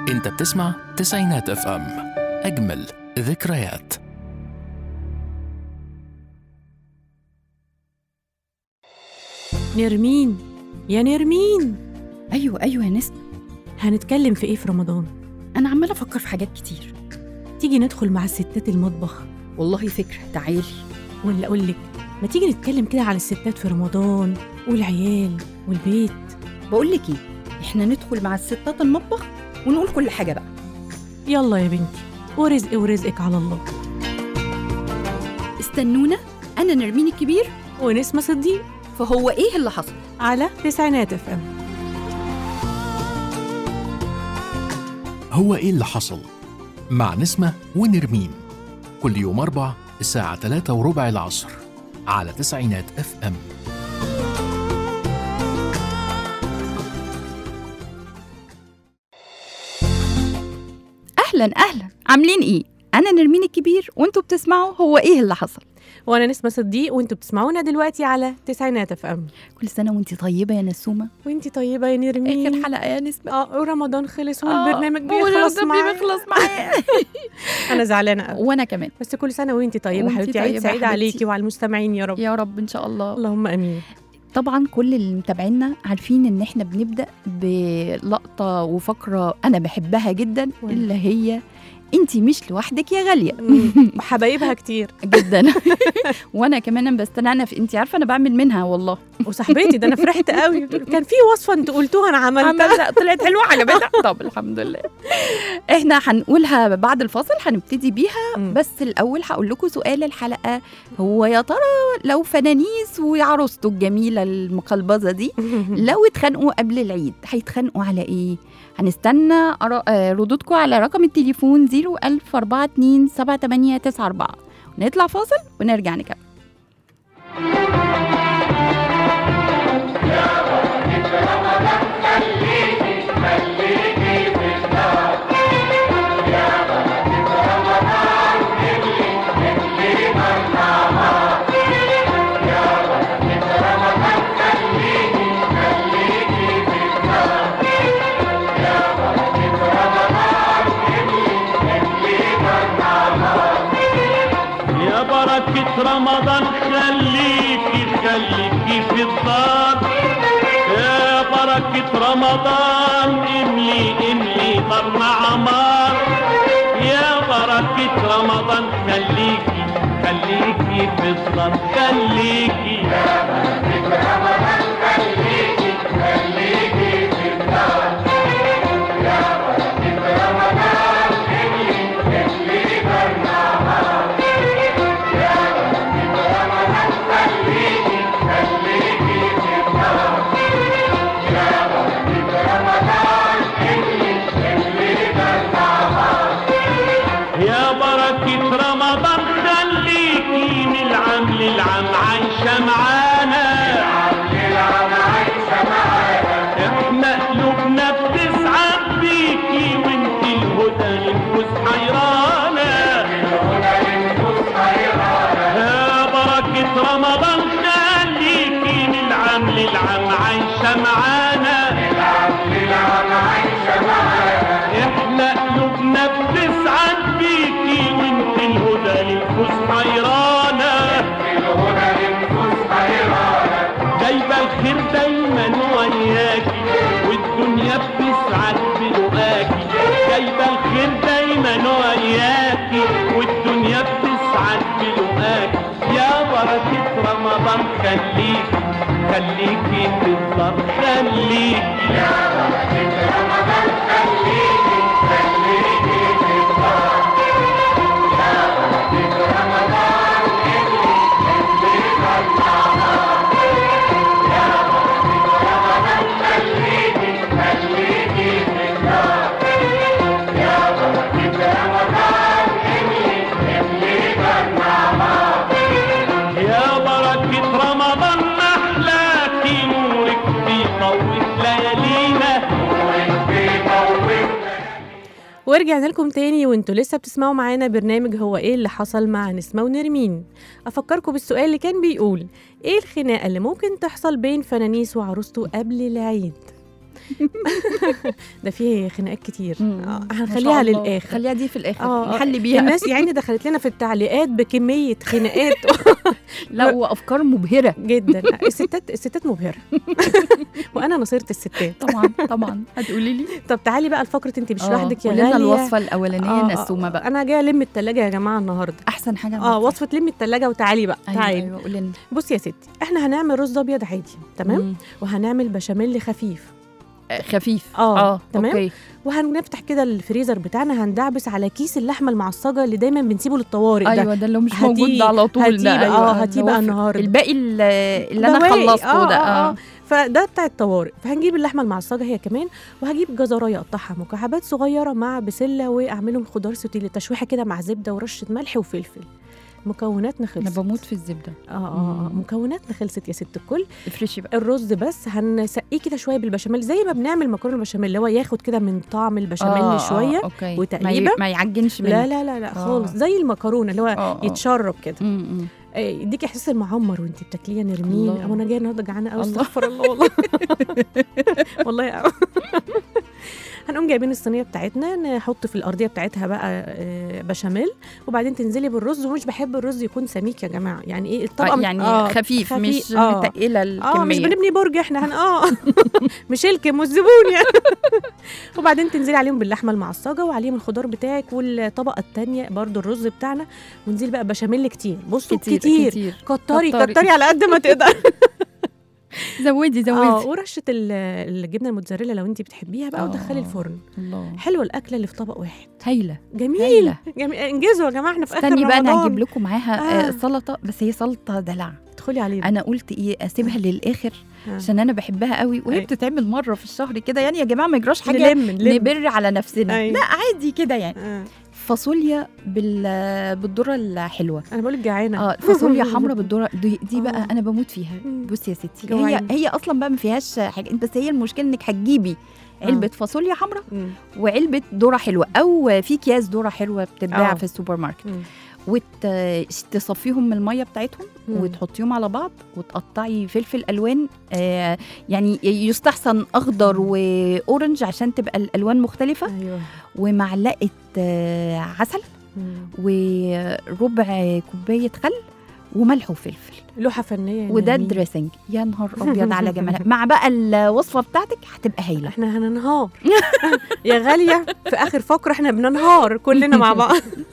انت بتسمع تسعينات اف ام اجمل ذكريات نرمين يا نرمين ايوه ايوه يا نسمة هنتكلم في ايه في رمضان انا عماله افكر في حاجات كتير تيجي ندخل مع الستات المطبخ والله فكره تعالي ولا اقول لك ما تيجي نتكلم كده على الستات في رمضان والعيال والبيت بقول لك ايه احنا ندخل مع الستات المطبخ ونقول كل حاجه بقى يلا يا بنتي ورزقي ورزقك على الله استنونا انا نرمين الكبير ونسمة صديق فهو ايه اللي حصل على تسعينات اف ام هو ايه اللي حصل مع نسمة ونرمين كل يوم أربع الساعة 3 وربع العصر على تسعينات اف ام اهلا اهلا عاملين ايه انا نرمين الكبير وانتوا بتسمعوا هو ايه اللي حصل وانا نسمة صديق وانتوا بتسمعونا دلوقتي على تسعينات اف ام كل سنه وانتي طيبه يا نسومه وانتي طيبة يا نرمين اخر حلقه يا نسمه اه ورمضان خلص والبرنامج آه، بيخلص والرمضان معايا بيخلص معايا انا زعلانة قوي وانا كمان بس كل سنة وانتي طيبة وانتي حبيبتي عيد طيبة سعيد حبيبتي. عليكي وعلى المستمعين يا رب يا رب ان شاء الله اللهم امين طبعا كل اللي متابعينا عارفين ان احنا بنبدا بلقطه وفقره انا بحبها جدا وأنا. اللي هي انتي مش لوحدك يا غاليه حبايبها كتير جدا وانا كمان أنا بستنى في انتي عارفه انا بعمل منها والله وصاحبتي ده انا فرحت قوي كان في وصفه انتوا قلتوها انا عملتها عملتها طلعت حلوه عجبتها طب الحمد لله احنا هنقولها بعد الفاصل هنبتدي بيها مم. بس الاول هقول لكم سؤال الحلقه هو يا ترى لو فنانيس وعروسته الجميله المقلبظه دي لو اتخانقوا قبل العيد هيتخانقوا على ايه؟ هنستنى أرا- آه، ردودكم على رقم التليفون 01042 نطلع فاصل ونرجع نكمل يا بركة رمضان خليكي خليكي في الدار يا بركة رمضان املي املي طرنا عمار يا بركة رمضان خليكي خليكي في الدار خليكي يا بركة رمضان خليكي من العام للعام عايشة معانا احنا قلوبنا بتسعد بيكي وانت الهدى للفوز حيرانا يا بركة رمضان خليكي من العام للعام عايشة معانا احنا قلوبنا بتسعد بيكي وانت الهدى للفوز حيرانا جايبه الخير دايما وياكي والدنيا بتسعد بلقاكي جايبه الخير دايما وياكي والدنيا بتسعد بلقاكي يا بركة رمضان خليكي خليكي في الدار خليكي يا بركة رمضان محلاكي نورك بيطوف ليالينا ورجعنا لكم تاني وانتوا لسه بتسمعوا معانا برنامج هو ايه اللي حصل مع نسمة ونرمين افكركم بالسؤال اللي كان بيقول ايه الخناقة اللي ممكن تحصل بين فنانيس وعروسته قبل العيد ده فيه خناقات كتير مم. آه، ما شاء هنخليها الله. للاخر خليها دي في الاخر آه، آه. نحل بيها الناس يعني دخلت لنا في التعليقات بكميه خناقات لا وافكار مبهره جدا الستات الستات مبهره وانا نصيره الستات طبعا طبعا هتقولي لي طب تعالي بقى لفقره انت مش آه، لوحدك يا قولي غاليه لنا الوصفه الاولانيه آه، آه، نسومه بقى انا جايه الم التلاجة يا جماعه النهارده احسن حاجه اه عملتيها. وصفه لمي التلاجة وتعالي بقى ايوه تعالي ايوه قولي لنا بصي يا ستي احنا هنعمل رز ابيض عادي تمام مم. وهنعمل بشاميل خفيف آه، خفيف آه، تمام. اوكي وهنفتح كده الفريزر بتاعنا هندعبس على كيس اللحمه المعصجه اللي دايما بنسيبه للطوارئ ده ايوه ده اللي مش هاتيه- موجود ده على طول هاتيه ده بقى- ايوه آه، اللي هاتيه هو بقى في- النهاردة. الباقي اللي اللي انا بواقي. خلصته ده آه, اه آه. فده بتاع الطوارئ فهنجيب اللحمه المعصجه هي كمان وهجيب جزرايه اقطعها مكعبات صغيره مع بسله واعملهم خضار سوتيه تشويحه كده مع زبده ورشه ملح وفلفل مكوناتنا انا خلصت بموت في الزبده اه اه آه. مم. مكوناتنا خلصت يا ست الكل افرشي بقى الرز بس هنسقيه كده شويه بالبشاميل زي ما بنعمل مكرونه بشاميل اللي هو ياخد كده من طعم البشاميل آه، شويه آه، اوكي وتقليبة. ما, ي... ما يعجنش منك لا لا لا لا آه. خالص زي المكرونه اللي هو آه، آه. يتشرب كده م- م. آه، يديك احساس المعمر وانت بتاكليه يا نرمين الله. او انا جايه النهارده جعانه قوي الله. استغفر الله والله والله أوي. هنقوم جايبين الصينيه بتاعتنا نحط في الارضيه بتاعتها بقى آه، بشاميل وبعدين تنزلي بالرز ومش بحب الرز يكون سميك يا جماعه يعني ايه الطبقه آه يعني آه، خفيف, خفيف، مش آه. متقله الكميه اه مش بنبني برج احنا هن اه مش الكم والزبون يعني وبعدين تنزلي عليهم باللحمه المعصجه وعليهم الخضار بتاعك والطبقه الثانيه برضو الرز بتاعنا ونزيل بقى بشاميل كتير بصوا كتير, كتير. كتير كتري كتري. كتري على قد ما تقدر زودي اه زودي ورشه ال- الجبنه الموتزاريلا لو انت بتحبيها بقى آه. ودخلي الفرن الله حلوه الاكله اللي في طبق واحد هايله جميل هايله جميل انجزوا يا جماعه احنا في اخر استني بقى انا رمضان. هجيب لكم معاها آه. آه. سلطه بس هي سلطه دلع ادخلي عليه انا قلت ايه اسيبها للاخر آه. عشان انا بحبها قوي وهي أي. بتتعمل مره في الشهر كده يعني يا جماعه ما يجراش حاجه نلم نلم نبر على نفسنا أي. لا عادي كده يعني آه. فاصوليا بال بالذره الحلوه انا بقول لك جعانه اه فاصوليا حمراء بالذره دي, دي آه. بقى انا بموت فيها مم. بصي يا ستي هي جوعاني. هي اصلا بقى ما فيهاش حاجه بس هي المشكله انك هتجيبي علبه فاصوليا حمراء مم. وعلبه ذره حلوه او في اكياس ذره حلوه بتتباع آه. في السوبر ماركت مم. وتصفيهم من الميه بتاعتهم مم. وتحطيهم على بعض وتقطعي فلفل الوان آه يعني يستحسن اخضر واورنج عشان تبقى الالوان مختلفه ايوه ومعلقه آه عسل مم. وربع كوبايه خل وملح وفلفل لوحه فنيه يا وده نرمين. الدريسنج يا نهار ابيض على جمالها مع بقى الوصفه بتاعتك هتبقى هايله احنا هننهار يا غاليه في اخر فقره احنا بننهار كلنا مع بعض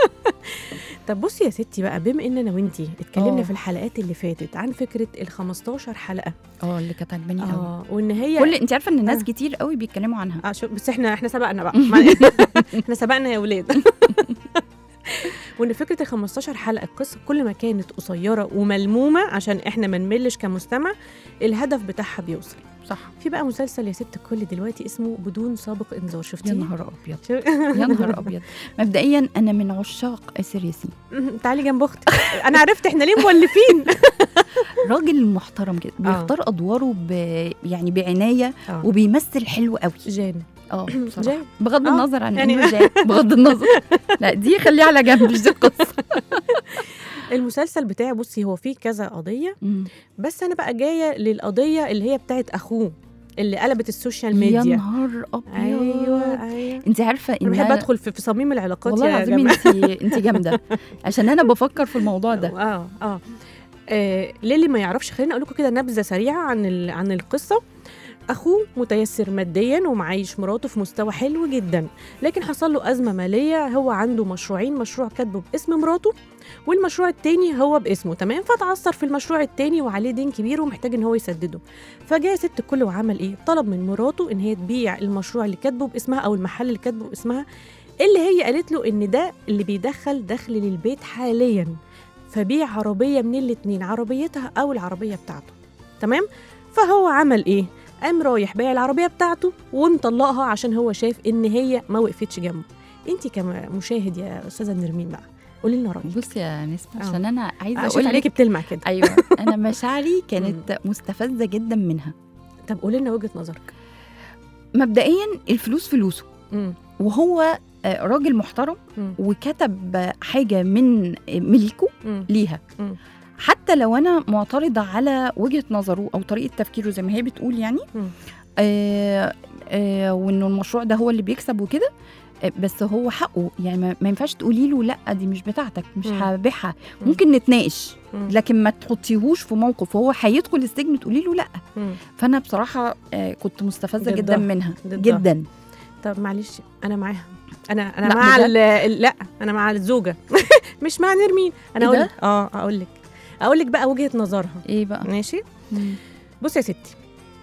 طب بصي يا ستي بقى بما ان انا وانتي اتكلمنا آه. في الحلقات اللي فاتت عن فكره ال 15 حلقه اه اللي كانت عجباني قوي اه وان هي كل انت عارفه ان الناس آه. كتير قوي بيتكلموا عنها آه شو بس احنا احنا سبقنا بقى ما- احنا سبقنا يا ولاد وان فكره ال 15 حلقه القصه كل ما كانت قصيره وملمومه عشان احنا ما نملش كمستمع الهدف بتاعها بيوصل صح في بقى مسلسل يا ست الكل دلوقتي اسمه بدون سابق انذار شفتيه يا نهار ابيض شو- يا نهار ابيض مبدئيا انا من عشاق اسر ياسين تعالي جنب اختك انا عرفت احنا ليه مولفين راجل محترم كده آه. بيختار ادواره ب... يعني بعنايه آه. وبيمثل حلو قوي جان اه بصراحه جان بغض آه، النظر عن يعني- انه جاي بغض النظر لا دي خليها على جنب مش دي القصه المسلسل بتاعي بصي هو فيه كذا قضيه مم. بس انا بقى جايه للقضيه اللي هي بتاعت اخوه اللي قلبت السوشيال يا ميديا نهار ابيض ايوه ايوه انت عارفه انا ان بحب ادخل في في صميم العلاقات والله يا العظيم جماعه انت انت جامده عشان انا بفكر في الموضوع ده اه اه آه، للي ما يعرفش خليني اقول لكم كده نبذه سريعه عن ال- عن القصه اخوه متيسر ماديا ومعايش مراته في مستوى حلو جدا لكن حصل له ازمه ماليه هو عنده مشروعين مشروع كاتبه باسم مراته والمشروع التاني هو باسمه تمام فتعثر في المشروع التاني وعليه دين كبير ومحتاج ان هو يسدده فجاء ست الكل وعمل ايه طلب من مراته ان هي تبيع المشروع اللي كاتبه باسمها او المحل اللي كاتبه باسمها اللي هي قالت له ان ده اللي بيدخل دخل للبيت حاليا فبيع عربيه من الاتنين عربيتها او العربيه بتاعته تمام فهو عمل ايه قام رايح بايع العربيه بتاعته ومطلقها عشان هو شايف ان هي ما وقفتش جنبه انت كمشاهد يا استاذه نرمين بقى قولي لنا رايك بصي يا نسمه آه. عشان انا عايزه اشوف اقول عليكي لك بتلمع كده ايوه انا مشاعري كانت مستفزه جدا منها طب قولي لنا وجهه نظرك مبدئيا الفلوس فلوسه مم. وهو آه، راجل محترم مم. وكتب حاجه من ملكه مم. ليها مم. حتى لو انا معترضه على وجهه نظره او طريقه تفكيره زي ما هي بتقول يعني مم. آه آه وانه المشروع ده هو اللي بيكسب وكده آه، بس هو حقه يعني ما- ما ينفعش تقولي له لا دي مش بتاعتك مش مم. هبيعها مم. ممكن نتناقش مم. لكن ما تحطيهوش في موقف هو هيدخل السجن تقولي له لا مم. فانا بصراحه آه، كنت مستفزه ضدها. جدا منها ضدها. جدا طب معلش انا معاها انا انا لا، مع بجد؟ ال- ال- لا انا مع الزوجه مش مع نرمين انا إيه اقول ده؟ لك اه اقول لك اقول لك بقى وجهه نظرها ايه بقى ماشي مم. بصي يا ستي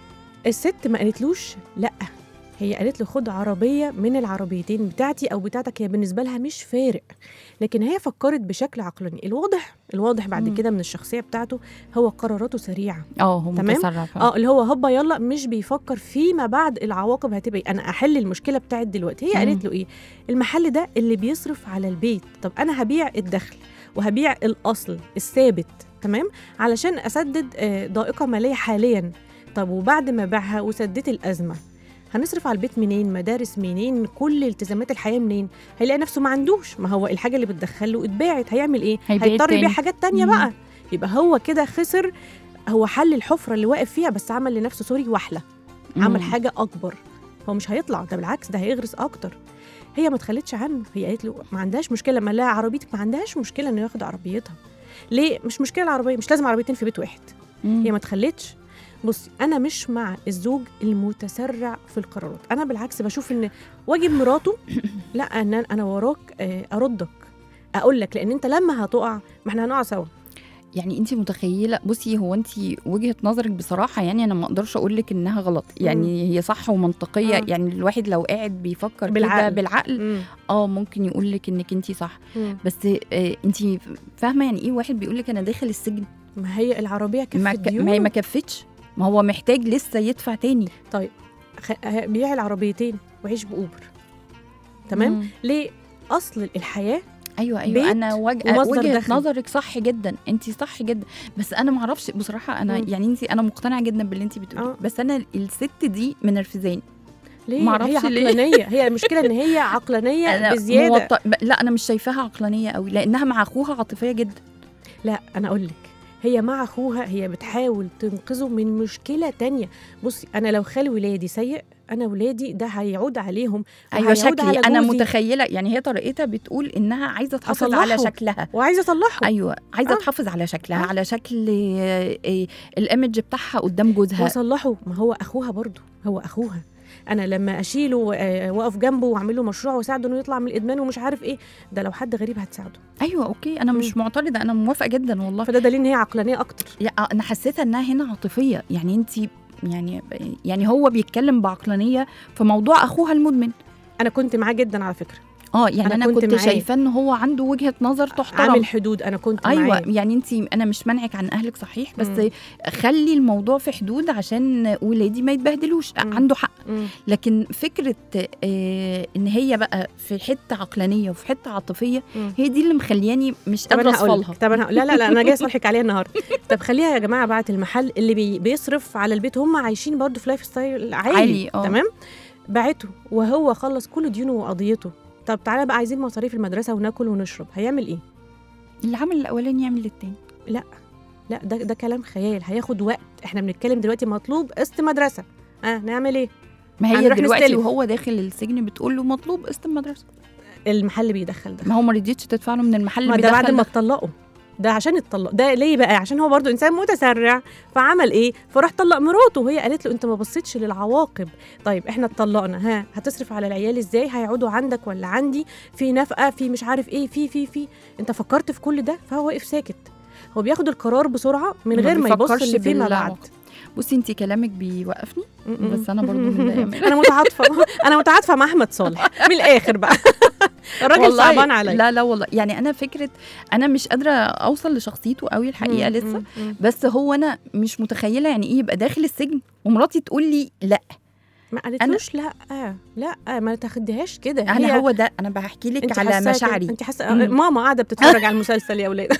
الست ما قالتلوش لا هي قالت له خد عربيه من العربيتين بتاعتي او بتاعتك هي بالنسبه لها مش فارق لكن هي فكرت بشكل عقلاني الواضح الواضح بعد مم. كده من الشخصيه بتاعته هو قراراته سريعه اه هو تمام؟ متسرع فعلا. اه اللي هو هوبا يلا مش بيفكر فيما بعد العواقب هتبقى ايه انا احل المشكله بتاعت دلوقتي هي مم. قالت له ايه المحل ده اللي بيصرف على البيت طب انا هبيع الدخل وهبيع الاصل الثابت تمام علشان اسدد آه، ضائقه ماليه حاليا طب وبعد ما باعها وسديت الازمه هنصرف على البيت منين مدارس منين كل التزامات الحياه منين هيلاقي نفسه ما عندوش ما هو الحاجه اللي بتدخله اتباعت هيعمل ايه هيبيع هيضطر يبيع التاني. حاجات تانية مم. بقى يبقى هو كده خسر هو حل الحفره اللي واقف فيها بس عمل لنفسه سوري وحله عمل مم. حاجه اكبر هو مش هيطلع ده بالعكس ده هيغرس اكتر هي ما تخلتش عنه هي قالت له ما عندهاش مشكله لما لها عربيتك ما عندهاش مشكله انه ياخد عربيتها ليه مش مشكله العربيه مش لازم عربيتين في بيت واحد مم. هي ما تخلتش بصي انا مش مع الزوج المتسرع في القرارات انا بالعكس بشوف ان واجب مراته لا ان أنا- انا وراك آه، اردك اقول لك لان انت لما هتقع ما احنا هنقع سوا يعني انت متخيله بصي هو انت وجهه نظرك بصراحه يعني انا ما اقدرش اقول لك انها غلط يعني هي صح ومنطقيه آه. يعني الواحد لو قاعد بيفكر بالعقل. كده بالعقل مم. اه ممكن يقول لك انك انت صح مم. بس آه انت فاهمه يعني ايه واحد بيقول لك انا داخل السجن ما هي العربيه كفت ما, ك... ديون ما هي ما كفتش ما هو محتاج لسه يدفع تاني خ... بيع العربيتين وعيش باوبر تمام مم. ليه اصل الحياه ايوه ايوه بيت انا وج... ومصدر وجهه دخل. نظرك صح جدا انت صح جدا بس انا ما اعرفش بصراحه انا مم. يعني انت انا مقتنعه جدا باللي انت بتقوليه آه. بس انا الست دي منرفزاني ليه معرفش هي ليه. عقلانيه هي المشكله ان هي عقلانيه انا بزياده موط... لا انا مش شايفاها عقلانيه قوي لانها مع اخوها عاطفيه جدا لا انا اقول لك هي مع اخوها هي بتحاول تنقذه من مشكله تانية بصي انا لو خالي ولادي سيء انا ولادي ده هيعود عليهم ايوه وهيعود شكلي على انا جوزي. متخيله يعني هي طريقتها بتقول انها عايزه تحافظ على أصلحه. شكلها وعايزه اصلحه ايوه عايزه آه. تحافظ على شكلها آه. على شكل آه، آه، الايمج بتاعها قدام جوزها واصلحه ما هو اخوها برضو هو اخوها انا لما اشيله آه، واقف جنبه واعمل له مشروع واساعده انه يطلع من الادمان ومش عارف ايه ده لو حد غريب هتساعده ايوه اوكي انا مش معترضه انا موافقه جدا والله فده دليل ان هي عقلانيه اكتر يا- انا حسيت انها هنا عاطفيه يعني انت يعني يعني هو بيتكلم بعقلانيه في موضوع اخوها المدمن انا كنت معاه جدا على فكره اه يعني أنا انا, كنت كنت, معاه. شايفاه ان هو عنده وجهه نظر تحترم عامل حدود انا كنت ايوه معاه يعني انت انا مش منعك عن اهلك صحيح بس مم. خلي الموضوع في حدود عشان ولادي ما يتبهدلوش مم. عنده حق مم. لكن فكره آه ان هي بقى في حته عقلانيه وفي حته عاطفيه مم. هي دي اللي مخلياني مش طب قادره انا هقول اصفلها لك طب انا هقول- لا لا لا انا جاي اصالحك عليها النهارده طب خليها يا جماعه بعت المحل اللي بي بيصرف على البيت هم عايشين برضو في لايف ستايل عالي, عالي، آه. تمام باعته وهو خلص كل ديونه وقضيته طب تعالى بقى عايزين مصاريف المدرسه وناكل ونشرب هيعمل ايه اللي عمل الاولاني يعمل التاني لا ده ده كلام خيال هياخد وقت احنا بنتكلم دلوقتي مطلوب قسط مدرسه اه نعمل ايه ما هي هنروح دلوقتي نستلف. وهو داخل السجن بتقول له مطلوب قسط المدرسه المحل بيدخل ده ما هو ما رضيتش تدفع له من المحل ما اللي ده بعد بيدخل ما ده. اتطلقوا ده عشان اتطلق ده ليه بقى عشان هو برضو انسان متسرع فعمل ايه فراح طلق مراته وهي قالت له انت ما بصيتش للعواقب طيب احنا اتطلقنا ها هتصرف على العيال ازاي هيقعدوا عندك ولا عندي في نفقه في مش عارف ايه في في في انت فكرت في كل ده فهو واقف ساكت هو بياخد القرار بسرعه من ما غير ما يبص بيفكرش اللي فيما بعد بالعواقب. بصي انت كلامك بيوقفني م-م. بس أنا برضو متضايقة منه. انا متعاطفه انا متعاطفه مع احمد صالح من الاخر بقى الراجل والله صعبان عليا لا لا والله يعني انا فكره انا مش قادره اوصل لشخصيته قوي الحقيقه م- لسه م- م. بس هو انا مش متخيله يعني ايه يبقى داخل السجن ومراتي تقول لي لا ما قالتلوش لا لا ما تاخديهاش كده انا هي- هو ده انا بحكي لك انت على حاسة كده؟ مشاعري انت حاسه مم. ماما قاعده بتتفرج على المسلسل يا اولاد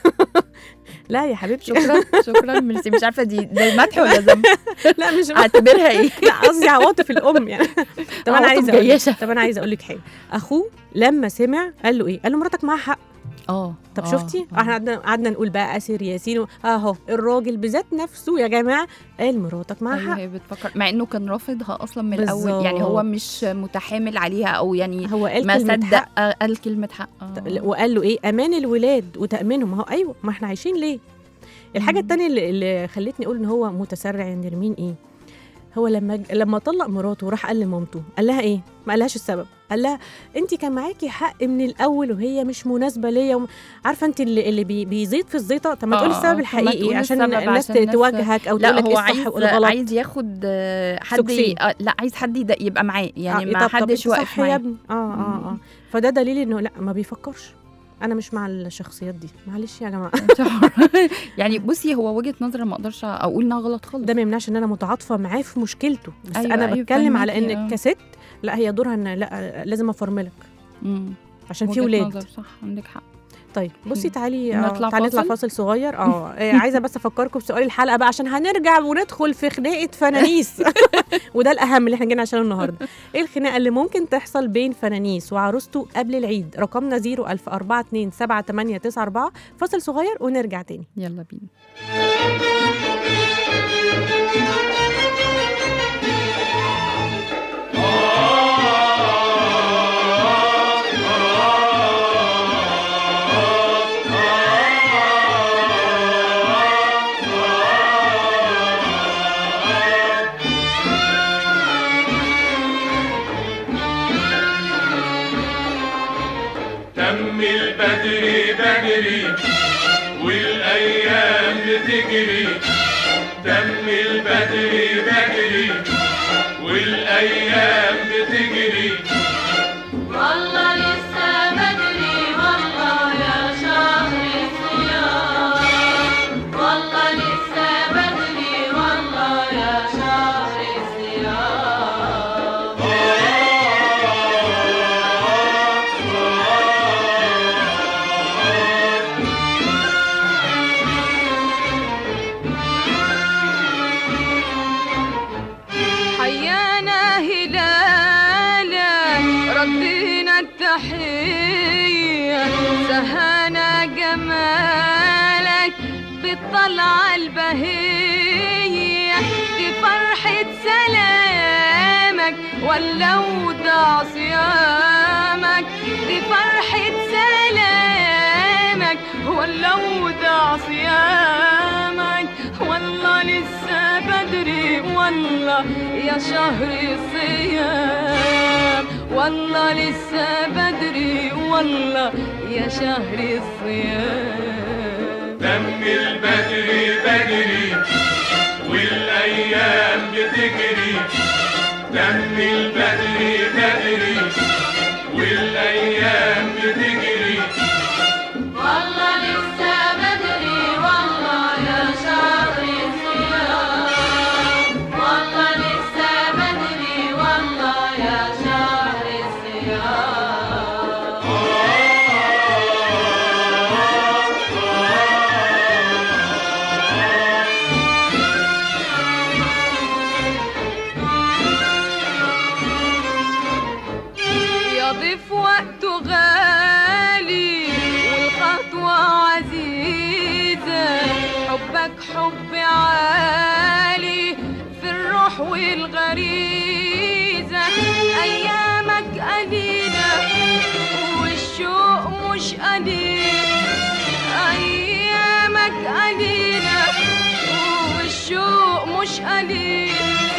لا يا حبيبتي شكرا شكرا ميرسي مش عارفه دي ده مدح ولا ذنب لا مش اعتبرها ايه لا قصدي عواطف الام يعني طب انا عواطف عايزه أقول لك- جياشة. طب انا عايزه اقول لك حاجه اخوه لما سمع قال له ايه قال له مراتك معاها حق اه طب آه، شفتي آه. احنا قعدنا قعدنا نقول بقى اسر ياسين و- اهو الراجل بذات نفسه يا جماعه قال مراتك معاها ايوه حق هي بتفكر مع انه كان رافضها اصلا من الاول يعني هو بالظبط. مش متحامل عليها او يعني هو قال ما كلمة صدق حق قال كلمه حق آه. وقال له ايه امان الولاد وتامينهم ما هو ايوه ما احنا عايشين ليه الحاجه مم. التانية اللي, اللي خلتني اقول ان هو متسرع يا نرمين ايه هو لما ج- لما طلق مراته وراح قال لمامته قال لها ايه ما قالهاش السبب قال لها انت كان معاكي حق من الاول وهي مش مناسبه ليا وم... عارفه انت اللي, اللي بي... بيزيد في الزيطه طب ما آه، تقولي آه، السبب طب ما الحقيقي تقولي عشان السبب الناس عشان الناس- تواجهك او لا تقول لك هو ايه الصح عايز والغلط عايز ياخد آه، حد سوكسين. آه، لا عايز حد يد- يبقى معاه يعني آه، ما طب- طب حدش أنت واقف صح يا معاه ابني اه اه اه فده دليل انه لا ما بيفكرش انا مش مع الشخصيات دي معلش يا جماعه يعني بصي هو وجهه نظر ما اقدرش اقول انها غلط خالص ده ما يمنعش ان انا متعاطفه معاه في مشكلته بس أيوة، انا أيوة، بتكلم على فهماكي، ان آه. كست لا هي دورها ان لا لازم افرملك مم. عشان في وجهة ولاد نظر صح عندك حق طيب بصي تعالي نطلع آه تعالي نطلع فاصل؟ فاصل صغير اه آه، عايزه بس افكركم بسؤال الحلقه بقى عشان هنرجع وندخل في خناقه فنانيس وده الاهم اللي احنا جينا عشانه النهارده ايه الخناقه اللي ممكن تحصل بين فنانيس وعروسته قبل العيد رقمنا 010427894 فاصل صغير ونرجع تاني يلا بينا تم البدري بدري والايام بتجري تم البدري بدري والايام بتجري والله لسه بدري والله يا شهر الصيام والله لسه بدري والله يا شهر الصيام حيانا هلالا ردينا التحية سهانا جمالك بالطلعة البهية دي فرحة سلامك ولا ودع صيامك دي فرحة سلامك ولا ودع صيامك والله لسه بدري والله يا شهر الصيام والله لسه بدري والله يا شهر الصيام تم البدري بدري والايام بتجري تم البدري بدري والايام بتجري والله لسه بدري والله يا شهر الصيام والله لسه بدري والله يا شهر الصيام يضيف وقته غالي والخطوة عزيزة حبك حب عالي في الروح والغريزة أيامك قليلة والشوق مش قليل أيامك قليلة والشوق مش قليل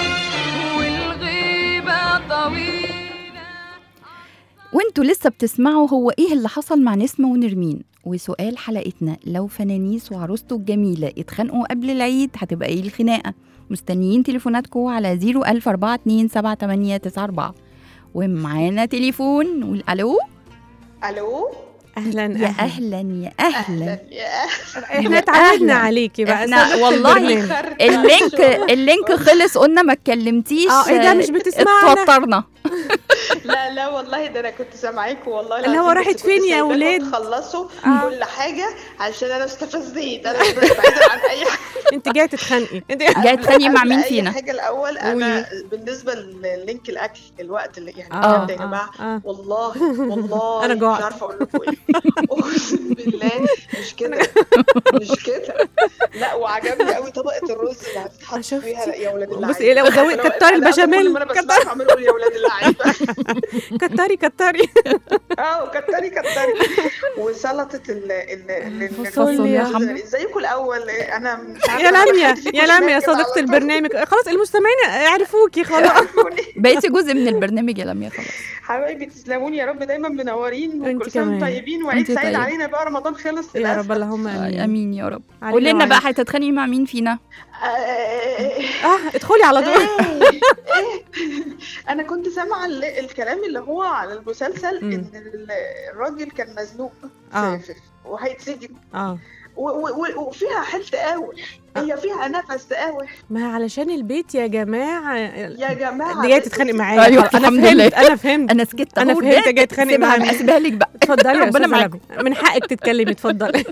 والغيبة طويلة وانتوا لسه بتسمعوا هو ايه اللي حصل مع نسمة ونرمين وسؤال حلقتنا لو فنانيس وعروسته الجميلة اتخانقوا قبل العيد هتبقى ايه الخناقة مستنيين تليفوناتكم على 010427894 ومعانا تليفون نقول الو الو اهلا يا اهلا يا اهلا يا احنا اتعودنا أهلاً. عليكي بقى احنا صديقة والله البرنامج. اللينك اللينك خلص قلنا ما اتكلمتيش اه ايه ده مش بتسمعنا اتوترنا لا لا والله ده انا كنت سامعاكم والله اللي هو العظيم، راحت بس كنت فين يا سايباكم ولاد؟ تخلصوا آه. كل حاجه عشان انا استفزيت انا بعيدا عن اي حاجه انت جايه تتخانقي انت جايه تتخانقي مع قبل مين أي فينا حاجه الاول انا بالنسبه للينك الاكل الوقت اللي يعني آه، بجد يا جماعه آه. والله والله أنا جوعت. مش عارفه اقول لكم ايه اقسم بالله مش كده مش كده لا وعجبني قوي طبقه الرز اللي هتتحط شفتي؟ فيها يا ولاد اللعيبه بصي، لو زودت- أنا- كتري أنا أصلاً البشاميل، كل ما انا بسمعها عمال اقول يا ولاد اللعيبه كتري كتري اه كتري كتري وسلطه ال ال ال- فاصوليا الرز. حمرا. ازيكم الاول انا مش عارفة يا أنا لميا دخلت فيكم يا لميا يا شمال كده على صديقة طول. البرنامج خلاص المستمعين عرفوكي خلاص عرفوني. بقيتي جزء من البرنامج يا لميا خلاص حبايبي تسلموني يا رب دايما منورين وانت وكل سنه وانتم كمان. طيبين وعيد وانت سعيد طيبة. علينا بقى رمضان خلص يا للأسف. رب اللهم آه، امين امين يا رب علينا قولي لنا بقى وعليك. هتتخانقي مع مين فينا آه، اه ادخلي على طول إيه، إيه. انا كنت سامعه ال- الكلام اللي هو على المسلسل مم. ان ال- الراجل كان مزنوق آه. في- في- وهيتسجن اه و- و- و- وفيها حيل تقاوح هي فيها نفس تقاوح ما علشان البيت يا جماعه يا جماعه دي جايه بس- تتخانق معايا أيوة، خلاص، انا الحمد فهمت لله. انا فهمت انا سكت أنا أهو، فهمت، رجعت جاي تتخانق سيبها معايا. اسيبها لك بقى اتفضلي يا ربنا استاذه معاك. لميا من حقك تتكلمي اتفضلي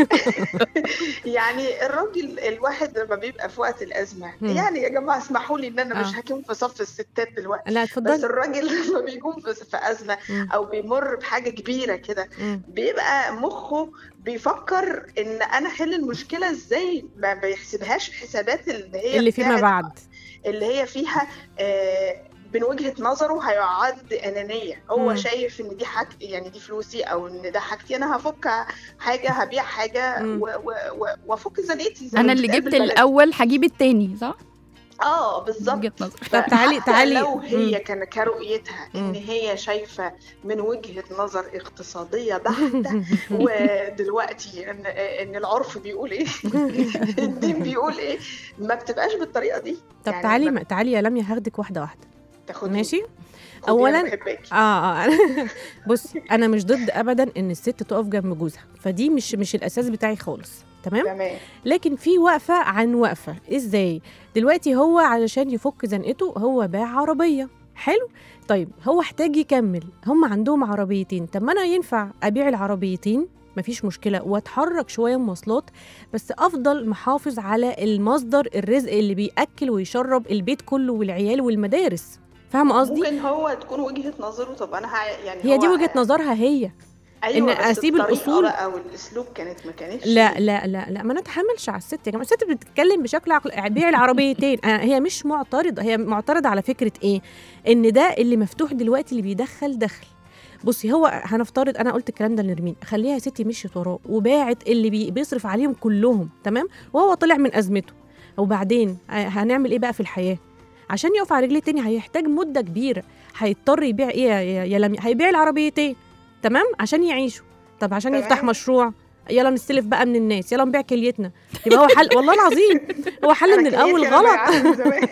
يعني الراجل الواحد لما بيبقى في وقت الازمه مم. يعني يا جماعه اسمحوا لي ان انا مش آه. هكون في صف الستات دلوقتي لا بس اتفضلي الراجل لما بيكون في في ازمه مم. او بيمر بحاجه كبيره كده مم. بيبقى مخه بيفكر ان انا احل المشكله ازاي ما بيحسبهاش حسابات اللي هي اللي فيما بتاعت- بعد اللي هي فيها آه من وجهه نظره هيعد انانيه هو مم. شايف ان دي حاجه يعني دي فلوسي او ان ده حاجتي انا هفك حاجه هبيع حاجه مم. و- و- و- وافك زنقتي زي ما انا اللي بتتقال جبت بالبلدي. الاول هجيب التاني صح اه بالظبط وجهة نظر طب تعالي حتى تعالي لو هي مم. كان كرؤيتها ان مم. هي شايفه من وجهه نظر اقتصاديه بحته ودلوقتي ان ان العرف بيقول ايه الدين بيقول ايه ما بتبقاش بالطريقه دي طب يعني تعالي ما تعالي يا لميا هاخدك واحده واحده تاخدي ماشي خدي أولاً- أنا بحبك. اه اه بصي انا مش ضد ابدا ان الست تقف جنب جوزها فدي مش مش الاساس بتاعي خالص تمام تمام لكن في وقفه عن وقفه ازاي دلوقتي هو علشان يفك زنقته هو باع عربيه حلو طيب هو احتاج يكمل هم عندهم عربيتين طب ما انا ينفع ابيع العربيتين مفيش مشكله واتحرك شويه مواصلات بس افضل محافظ على المصدر الرزق اللي بياكل ويشرب البيت كله والعيال والمدارس فاهمه قصدي ممكن هو تكون وجهه نظره طب انا ه... يعني هي دي هو- وجهه نظرها هي ايوه إن بس أسيب الطريقة الأصول. بقى والاسلوب كانت ما كانتش لا لا لا لا ما نتحملش على الست يا جماعه الست بتتكلم بشكل عقل بيع العربيتين آه، هي مش معترضه هي معترضه على فكره ايه ان ده اللي مفتوح دلوقتي اللي بيدخل دخل بصي هو هنفترض انا قلت الكلام ده لنرمين خليها يا ستي مشيت وراه وباعت اللي بي بيصرف عليهم كلهم تمام وهو طلع من ازمته وبعدين آه، هنعمل ايه بقى في الحياه عشان يقف على رجليه تاني هيحتاج مده كبيره هيضطر يبيع ايه يا- يا يا لمي هيبيع العربيتين تمام عشان يعيشوا طب عشان تمام. يفتح مشروع يلا نستلف بقى من الناس يلا نبيع كليتنا يبقى هو حل والله العظيم هو حل أنا من الاول كليتي أنا غلط بايعاها من زمان.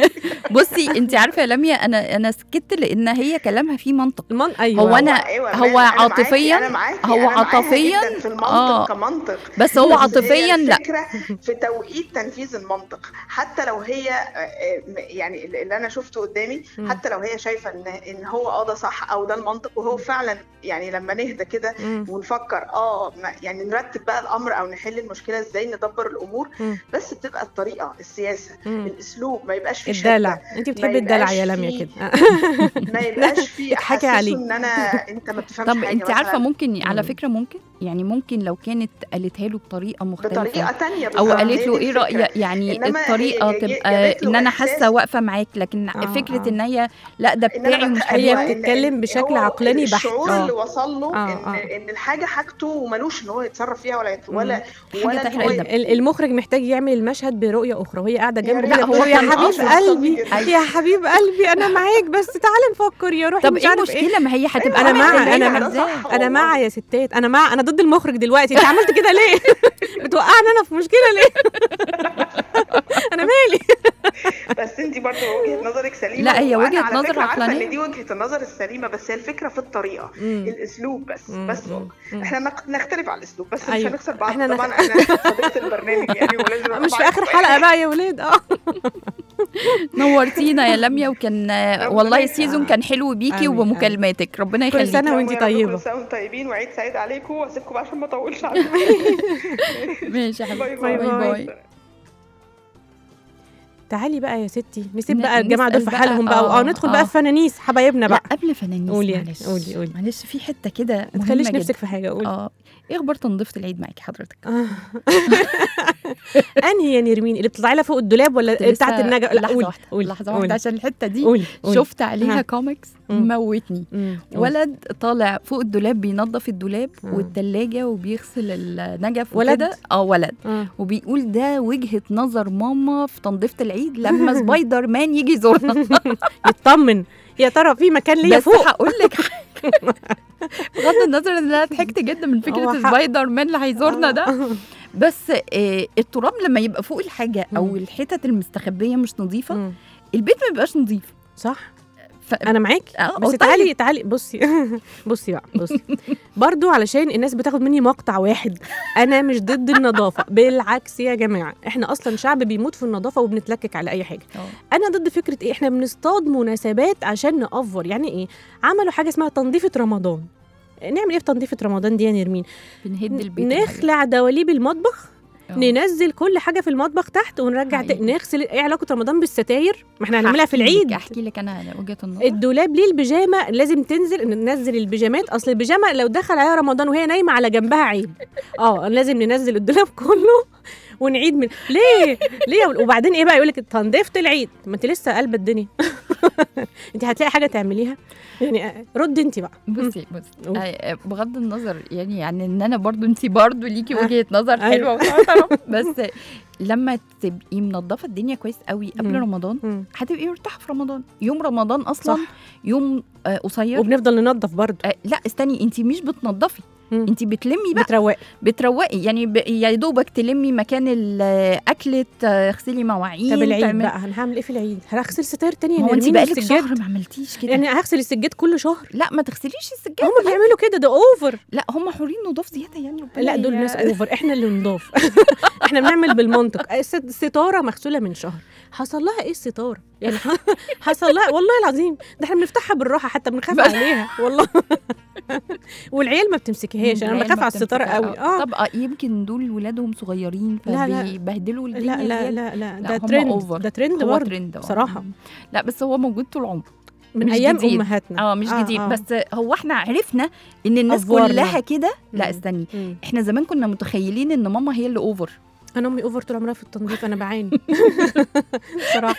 بصي انت عارفه يا لميا انا انا سكت لان هي كلامها فيه منطق المن... ايوه هو أنا- أيوة، هو أنا معاكي، عاطفياً- أنا معاكي، هو أنا معاها عاطفياً، جداً في المنطق آه. كمنطق بس هو بس هي عاطفيا لا الفكرة في توقيت تنفيذ المنطق حتى لو هي آه، آه، يعني اللي انا شفته قدامي مم. حتى لو هي شايفه ان ان هو اه ده صح او ده المنطق وهو فعلا يعني لما نهدى كده مم. ونفكر اه ما- يعني نرتب بقى الامر او نحل المشكله ازاي ندبر الامور مم. بس تبقى الطريقه السياسه مم. الاسلوب ما يبقاش فيه الدلع شدة، انت ما بتحبي الدلع يا يبقاش لميا فيه- كده ما يبقاش فيه اضحكي احسسه عليه. ان انا انت ما بتفهمش طب حاجه انت عارفه مثلاً. ممكن على مم. فكره ممكن يعني ممكن لو كانت قالتها له بطريقه مختلفه بطريقه تانية او بالظبط، قالت هي له دي ايه الفكرة. رايك يعني إنما الطريقه هي- هي تبقى جابت له ان انا إحساس حاسه واقفه معاك لكن آه، فكره آه. ان هي لا ده إن أنا بتاعي ومش بتخ- هي أيوة، حلوه إن- بتتكلم إن بشكل هو عقلاني بحت. الشعور آه. اللي وصل له آه، ان آه. ان الحاجه حاجته وملوش ان هو يتصرف فيها ولا يت- ولا حاجة ولا إن تحرق هو الدم. ال- المخرج محتاج يعمل المشهد برؤيه اخرى وهي قاعده يا جنبه ريت. كده لا، هو بتقول يا كان حبيب قاصد قلبي جداً. يا حبيب قلبي انا معاك بس تعالى نفكر يا روحي طب مش ايه عارف ايه المشكله ما هي هتبقى أنا عاملة مع- اللي هي أنا مع- عايزاه. صح. انا والله. مع يا ستات انا مع انا ضد المخرج دلوقتي انت عملت كده ليه بتوقعني انا في مشكله ليه انا مالي بس انت برضه وجهه نظرك سليمه لا، هي وأنا وجهة على نظر فكرة عارفة عقلانية. ان دي وجهه النظر السليمه بس هي الفكره في الطريقه مم. الاسلوب بس مم. بس مم. مم. احنا نق- نختلف على الاسلوب بس أيوة. مش هنخسر بعض إحنا نخ- طبعا انا صديقه البرنامج يعني ولازم أبقى مش في معاكم اخر أي حلقه حاجة. بقى يا ولاد اه نورتينا يا لميا وكان والله يخليك. السيزون كان حلو بيكي آمين، وبمكالماتك ربنا كل يخليك سنة وانتي يا رب طيبة. كل سنه وانتم طيبين وعيد سعيد عليكم واسيبكم عشان ما اطولش عليكم ماشي يا باي حبيبتي باي باي باي تعالي بقى يا ستي نسيب ن- بقى الجماعة دول في نسأل حالهم بقى، بقى اه آه، ندخل آه. بقى في فنانيس حبايبنا لا بقى قبل فنانيس قولي، معلش قولي، قولي. معلش في حته كده ما مهمة تخليش جدا. نفسك في حاجة قولي اه ايه اخبار تنظيفه العيد معاكي حضرتك آه. انهي يا نرمين اللي بتطلعي لها فوق الدولاب ولا كنت بتاعت لسه- النجا لا لحظه قولي واحده قولي لحظه قولي. واحده عشان الحته دي قولي قولي. شفت عليها ها. كوميكس مم. موتني مم. قولي. ولد طالع فوق الدولاب بينظف الدولاب مم. والتلاجة وبيغسل النجف ولد؟ وكده اه ولد آه. وبيقول ده وجهة نظر ماما في تنظيفة العيد لما سبايدر مان يجي يزورنا يطمن يا ترى في مكان ليا بس فوق هقول لك حاجة. بغض النظر ان انا ضحكت جدا من هو فكرة حق. سبايدر مان اللي هيزورنا ده آه. بس آه التراب لما يبقى فوق الحاجة او مم. الحتت المستخبية مش نظيفة مم. البيت ما بيبقاش نظيف صح ف... انا معاك آه، بس طيب. تعالي تعالي بصي بصي بقى بصي برضو علشان الناس بتاخد مني مقطع واحد انا مش ضد النظافه بالعكس يا جماعه احنا اصلا شعب بيموت في النظافه وبنتلكك على اي حاجه آه. انا ضد فكره ايه احنا بنصطاد مناسبات عشان نأفور يعني ايه عملوا حاجه اسمها تنظيفه رمضان نعمل ايه في تنظيفه رمضان دي يا نرمين بنهد البيت نخلع دواليب المطبخ آه. ننزل كل حاجه في المطبخ تحت ونرجع ت- حقيقي. نغسل ايه علاقه رمضان بالستاير ما احنا هنعملها في هحكي لك- العيد احكي لك انا وجهة النظر الدولاب ليه البيجامه لازم تنزل إن ننزل البيجامات اصل البيجامه لو دخل عليها رمضان وهي نايمه على جنبها عيب اه لازم ننزل الدولاب كله ونعيد من ليه ليه وبعدين ايه بقى يقول لك تنظيفه العيد ما انت لسه قلبه الدنيا انت هتلاقي حاجه تعمليها يعني آه، ردي انت بقى بصي بصي قولي. آه، بغض النظر يعني يعني ان انا برضو انت برضو ليكي آه. وجهه نظر أيوة. حلوه ومحترمة، بس لما تبقي منظفه الدنيا كويس قوي قبل مم. رمضان مم. هتبقي مرتاحه في رمضان يوم رمضان اصلا صح. يوم آه، قصير وبنفضل ننظف برضه آه، لا استني انت مش بتنظفي مم. انت بتلمي بقى بتروقي بتروقي يعني ب... يا دوبك تلمي مكان ال- اكله آه، اغسلي مواعين طب العيد تعملي- بقى انا هعمل ايه في العيد هغسل ستاير تانية ما هو انت نرمين بقالك والسجاد. شهر ما عملتيش كده يعني هغسل السجاد كل شهر لا ما تغسليش السجاد هم بيعملوا كده ده اوفر لا هم حورين نضاف زياده يعني ربنا لا دول ي- ناس اوفر احنا اللي نضاف احنا بنعمل بالمنطق الس- الستاره مغسوله من شهر حصل لها ايه الستاره يعني حصل لها والله العظيم ده احنا بنفتحها بالراحه حتى بنخاف بس. عليها والله والعيال ما بتمسكهاش انا العيال بخاف ما على الستاره بتمسكها. قوي اه طب آه، يمكن دول ولادهم صغيرين لا، لا. فبيبهدلوا لا الدنيا لا زيادة. لا لا لا، ده هم ترند over. ده ترند هو برضه ترند آه. بصراحة. مم. لا بس هو موجود طول عمره من مش ايام جديد. امهاتنا اه مش جديد آه. بس هو احنا عرفنا ان الناس أفورنا. كلها كده لا مم. استني مم. احنا زمان كنا متخيلين ان ماما هي اللي اوفر انا امي اوفر طول عمرها في التنظيف انا بعاني بصراحه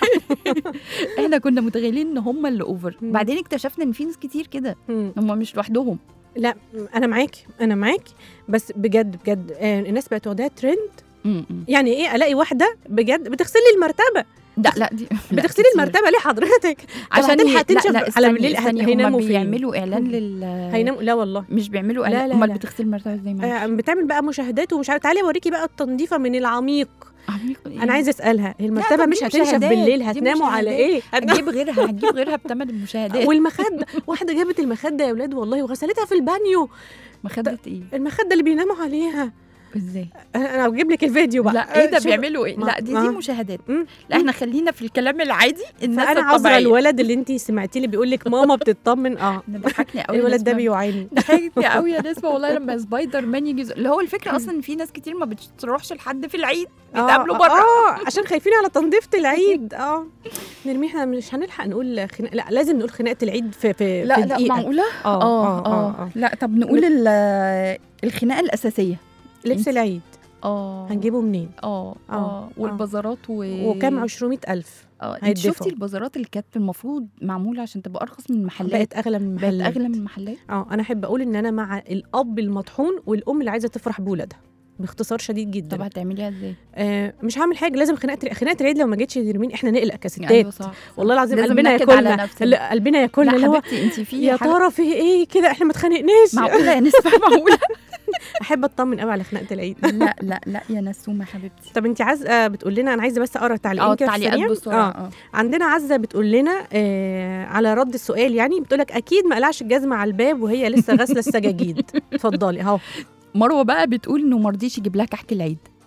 احنا كنا متخيلين ان هم اللي اوفر مم. بعدين اكتشفنا ان في ناس كتير كده مم. هم مش لوحدهم لا انا معاكي انا معاكي بس بجد بجد آه، الناس بقت واخداها ترند مم. مم. يعني ايه الاقي واحده بجد بتغسلي المرتبه لا لا دي لا، بتغسلي كتير. المرتبه ليه حضرتك عشان هتلحق ي- لا تنشف لا على استني بالليل استني هم هيناموا فين؟ بيعملوا اعلان لل هيناموا لا والله مش بيعملوا لا، اعلان لا، امال لا. بتغسل المرتبه ازاي معلش؟ آه، بتعمل بقى مشاهدات ومش عارفه تعالي اوريكي بقى التنظيفه من العميق عميق إيه؟ انا عايزه اسالها هي المرتبه طب مش دي هتنشف مشاهدات، بالليل دي هتناموا على مشاهدات. ايه هتنام- هتجيب غيرها هتجيب غيرها بثمن المشاهدات والمخده واحده جابت المخده يا اولاد والله وغسلتها في البانيو مخدة ايه المخده اللي بيناموا عليها ازاي انا أنا هجيب لك الفيديو بقى لا ايه ده شوف- بيعملوا ايه ما- لا دي ما- دي مشاهدات مم. لا احنا خلينا في الكلام العادي الناس فانا عذرا الطبيعيه الولد اللي انت سمعتيه اللي بيقول لك ماما بتطمن اه أنا ضحكني قوي الولد ده نسمة. بيعاني ضحكني قوي يا نسمه والله لما سبايدر مان يجي يز- اللي هو الفكره اصلا ان في ناس كتير ما بتروحش لحد في العيد بيتقابلوا آه، بره اه عشان خايفين على تنظيفه العيد اه نرمي احنا مش هنلحق نقول خناق لا لازم نقول خناقه العيد في في لا في لا دقيقة. معقوله اه اه اه لا طب نقول ال- الخناقه الاساسيه لبس العيد اه هنجيبه منين اه آه، اه والبازارات و وكام 200 ألف اه انت هيدفعوا. شفتي البازارات اللي كانت المفروض معموله عشان تبقى ارخص من المحلات بقت اغلى من بقت المحلات اغلى من المحلات اه انا احب اقول ان انا مع الاب المطحون والام اللي عايزه تفرح بولادها باختصار شديد طب جدا هتعمليها ازاي؟ آه مش هعمل حاجه لازم خناقه خناقه العيد لو ما جتش نرمين احنا نقلق كستات أيوة صح، صح. والله العظيم لازم قلبنا ننكد على ياكلنا نفسنا. لا، قلبنا ياكلنا لا اللي هو حبيبتي انت في يا حاجة- ترى في ايه كده احنا ما اتخانقناش معقوله يا نسمه معقوله احب اطمن قوي على خناقه العيد لا لا لا يا نسومه يا حبيبتي طب انت عزه بتقول لنا انا عايزه بس اقرا اه تعليقين كده في التعليقات السريع. بسرعه آه. اه عندنا عزه بتقول لنا آه على رد السؤال يعني بتقول لك اكيد ما قلعش الجزمه على الباب وهي لسه غاسله السجاجيد اتفضلي اهو مروه بقى بتقول انه ما رضيش يجيب لها كحك العيد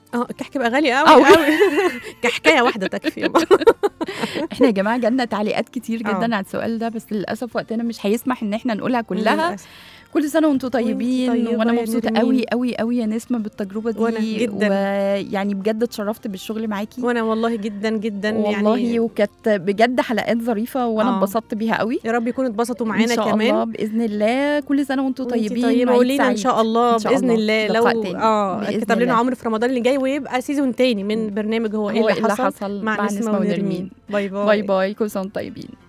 اه الكحك بقى غالي أوي. قوي قوي كحكايه واحده تكفي احنا يا جماعه جالنا تعليقات كتير آه. جدا على السؤال ده بس للاسف وقتنا مش هيسمح ان احنا نقولها كلها للأسف. كل سنه وانتم طيبين طيبة وانا يا مبسوطه نرمين. قوي قوي قوي يا نسمه بالتجربه دي وأنا جداً. ويعني بجد اتشرفت بالشغل معاكي وانا والله جدا جدا والله يعني وكانت بجد حلقات ظريفه وانا آه. اتبسطت بيها قوي يا رب يكونوا اتبسطوا ان معانا شاء كمان الله باذن الله كل سنه وانتم وانتي طيبين طيبه وعيد ولينا ان سعيد. شاء الله إن شاء باذن الله. الله لقاء لو تاني. اه بإذن كتب لنا الله. عمر في رمضان اللي جاي ويبقى سيزون تاني من برنامج هو ايه هو اللي حصل, حصل مع نسمه ونرمين باي باي باي باي كل سنه وانتم طيبين